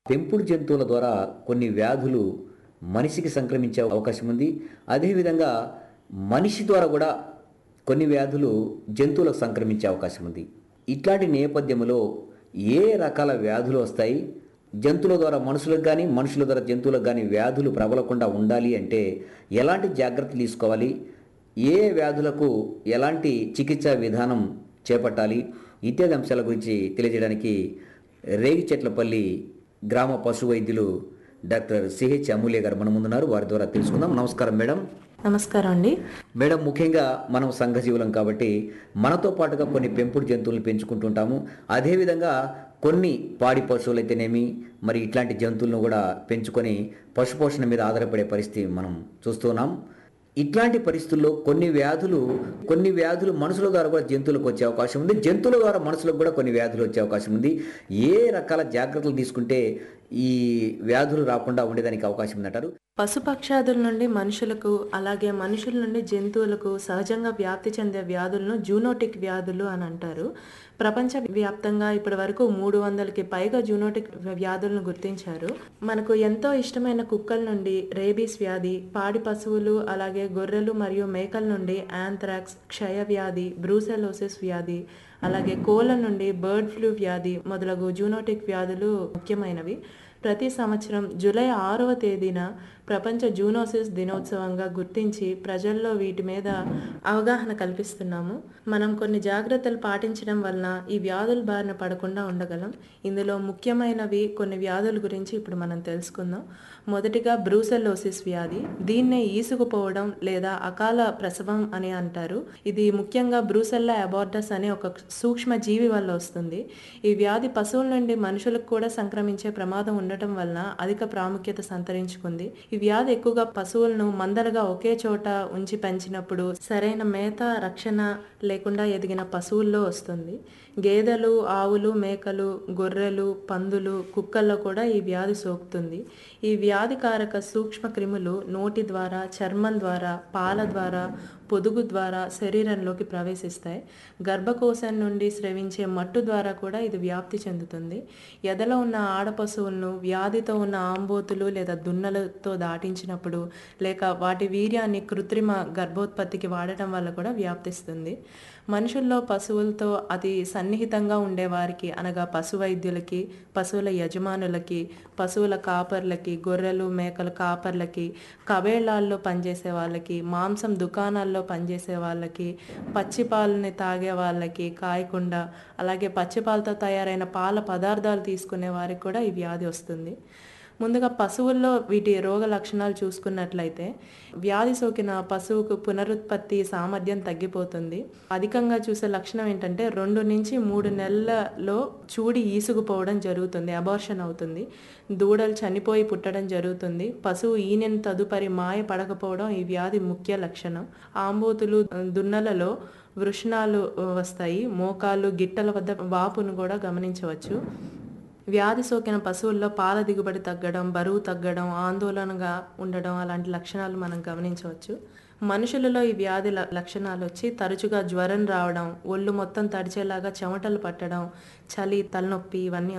పెంపుడు జంతువుల ద్వారా కొన్ని వ్యాధులు మనిషికి సంక్రమించే అవకాశం ఉంది అదేవిధంగా మనిషి ద్వారా కూడా కొన్ని వ్యాధులు జంతువులకు సంక్రమించే అవకాశం ఉంది ఇట్లాంటి నేపథ్యంలో ఏ రకాల వ్యాధులు వస్తాయి జంతువుల ద్వారా మనుషులకు కానీ మనుషుల ద్వారా జంతువులకు కానీ వ్యాధులు ప్రబలకుండా ఉండాలి అంటే ఎలాంటి జాగ్రత్తలు తీసుకోవాలి ఏ వ్యాధులకు ఎలాంటి చికిత్సా విధానం చేపట్టాలి ఇత్యాది అంశాల గురించి తెలియజేయడానికి రేగిచెట్లపల్లి గ్రామ పశు వైద్యులు డాక్టర్ సిహెచ్ అమూల్య గారు మన ముందున్నారు వారి ద్వారా తెలుసుకుందాం నమస్కారం మేడం నమస్కారం అండి మేడం ముఖ్యంగా మనం సంఘజీవులం కాబట్టి మనతో పాటుగా కొన్ని పెంపుడు జంతువులను పెంచుకుంటుంటాము అదేవిధంగా కొన్ని పాడి పశువులు అయితేనేమి మరి ఇట్లాంటి జంతువులను కూడా పెంచుకొని పశుపోషణ మీద ఆధారపడే పరిస్థితి మనం చూస్తున్నాం ఇట్లాంటి పరిస్థితుల్లో కొన్ని వ్యాధులు కొన్ని వ్యాధులు మనుషుల ద్వారా కూడా జంతువులకు వచ్చే అవకాశం ఉంది జంతువుల ద్వారా మనుషులకు కూడా కొన్ని వ్యాధులు వచ్చే అవకాశం ఉంది ఏ రకాల జాగ్రత్తలు తీసుకుంటే ఈ వ్యాధులు రాకుండా ఉండేదానికి అవకాశం ఉందంటారు పశుపక్షాదుల నుండి మనుషులకు అలాగే మనుషుల నుండి జంతువులకు సహజంగా వ్యాప్తి చెందే వ్యాధులను జూనోటిక్ వ్యాధులు అని అంటారు ప్రపంచ వ్యాప్తంగా ఇప్పటి వరకు మూడు వందలకి పైగా జూనోటిక్ వ్యాధులను గుర్తించారు మనకు ఎంతో ఇష్టమైన కుక్కల నుండి రేబీస్ వ్యాధి పాడి పశువులు అలాగే గొర్రెలు మరియు మేకల నుండి యాంథ్రాక్స్ క్షయ వ్యాధి బ్రూసెలోసిస్ వ్యాధి అలాగే కోళ్ళ నుండి బర్డ్ ఫ్లూ వ్యాధి మొదలగు జూనోటిక్ వ్యాధులు ముఖ్యమైనవి ప్రతి సంవత్సరం జూలై ఆరవ తేదీన ప్రపంచ జూనోసిస్ దినోత్సవంగా గుర్తించి ప్రజల్లో వీటి మీద అవగాహన కల్పిస్తున్నాము మనం కొన్ని జాగ్రత్తలు పాటించడం వలన ఈ వ్యాధుల బారిన పడకుండా ఉండగలం ఇందులో ముఖ్యమైనవి కొన్ని వ్యాధుల గురించి ఇప్పుడు మనం తెలుసుకుందాం మొదటిగా బ్రూసెల్లోసిస్ వ్యాధి దీన్నే ఈసుకుపోవడం లేదా అకాల ప్రసవం అని అంటారు ఇది ముఖ్యంగా బ్రూసెల్లా అబార్డస్ అనే ఒక సూక్ష్మ జీవి వల్ల వస్తుంది ఈ వ్యాధి పశువుల నుండి మనుషులకు కూడా సంక్రమించే ప్రమాదం ఉండటం వలన అధిక ప్రాముఖ్యత సంతరించుకుంది ఈ వ్యాధి ఎక్కువగా పశువులను మందలుగా ఒకే చోట ఉంచి పెంచినప్పుడు సరైన మేత రక్షణ లేకుండా ఎదిగిన పశువుల్లో వస్తుంది గేదెలు ఆవులు మేకలు గొర్రెలు పందులు కుక్కల్లో కూడా ఈ వ్యాధి సోకుతుంది ఈ వ్యాధికారక సూక్ష్మ క్రిములు నోటి ద్వారా చర్మం ద్వారా పాల ద్వారా పొదుగు ద్వారా శరీరంలోకి ప్రవేశిస్తాయి గర్భకోశం నుండి స్రవించే మట్టు ద్వారా కూడా ఇది వ్యాప్తి చెందుతుంది ఎదలో ఉన్న ఆడ పశువులను వ్యాధితో ఉన్న ఆంబోతులు లేదా దున్నలతో దాటించినప్పుడు లేక వాటి వీర్యాన్ని కృత్రిమ గర్భోత్పత్తికి వాడటం వల్ల కూడా వ్యాప్తిస్తుంది మనుషుల్లో పశువులతో అతి సన్నిహితంగా ఉండేవారికి అనగా పశు వైద్యులకి పశువుల యజమానులకి పశువుల కాపర్లకి గొర్రెలు మేకల కాపర్లకి కబేళాల్లో పనిచేసే వాళ్ళకి మాంసం దుకాణాల్లో పనిచేసే వాళ్ళకి పచ్చి పాలని తాగే వాళ్ళకి కాయకుండా అలాగే పచ్చిపాలతో తయారైన పాల పదార్థాలు తీసుకునే వారికి కూడా ఈ వ్యాధి వస్తుంది ముందుగా పశువుల్లో వీటి రోగ లక్షణాలు చూసుకున్నట్లయితే వ్యాధి సోకిన పశువుకు పునరుత్పత్తి సామర్థ్యం తగ్గిపోతుంది అధికంగా చూసే లక్షణం ఏంటంటే రెండు నుంచి మూడు నెలలలో చూడి ఈసుకుపోవడం జరుగుతుంది అబార్షన్ అవుతుంది దూడలు చనిపోయి పుట్టడం జరుగుతుంది పశువు ఈనెన్ తదుపరి మాయ పడకపోవడం ఈ వ్యాధి ముఖ్య లక్షణం ఆంబోతులు దున్నలలో వృషణాలు వస్తాయి మోకాలు గిట్టల వద్ద వాపును కూడా గమనించవచ్చు వ్యాధి సోకిన పశువుల్లో పాల దిగుబడి తగ్గడం బరువు తగ్గడం ఆందోళనగా ఉండడం అలాంటి లక్షణాలు మనం గమనించవచ్చు మనుషులలో ఈ వ్యాధి ల- లక్షణాలు వచ్చి తరచుగా జ్వరం రావడం ఒళ్ళు మొత్తం తడిచేలాగా చెమటలు పట్టడం చలి తలనొప్పి ఇవన్నీ